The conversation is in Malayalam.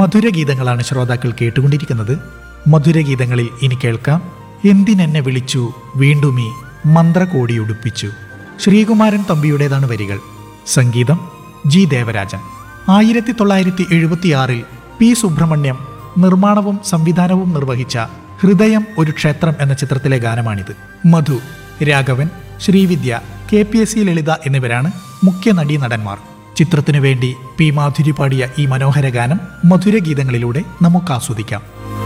മധുരഗീതങ്ങളാണ് ശ്രോതാക്കൾ കേട്ടുകൊണ്ടിരിക്കുന്നത് മധുരഗീതങ്ങളിൽ ഇനി കേൾക്കാം എന്തിനെന്നെ വിളിച്ചു വീണ്ടും ഈ മന്ത്രകോടി ഉടുപ്പിച്ചു ശ്രീകുമാരൻ തമ്പിയുടേതാണ് വരികൾ സംഗീതം ജി ദേവരാജൻ ആയിരത്തി തൊള്ളായിരത്തി എഴുപത്തിയാറിൽ പി സുബ്രഹ്മണ്യം നിർമ്മാണവും സംവിധാനവും നിർവഹിച്ച ഹൃദയം ഒരു ക്ഷേത്രം എന്ന ചിത്രത്തിലെ ഗാനമാണിത് Madhu Raghavan Srividya K P S C Lalitha എന്നിവരാണ് മുഖ്യ നടീ നടന്മാർ ചിത്രത്തിനു വേണ്ടി പി മാധുരി പാടിയ ഈ മനോഹര ഗാനം മധുരഗീതങ്ങളിലൂടെ നമുക്ക് ആസ്വദിക്കാം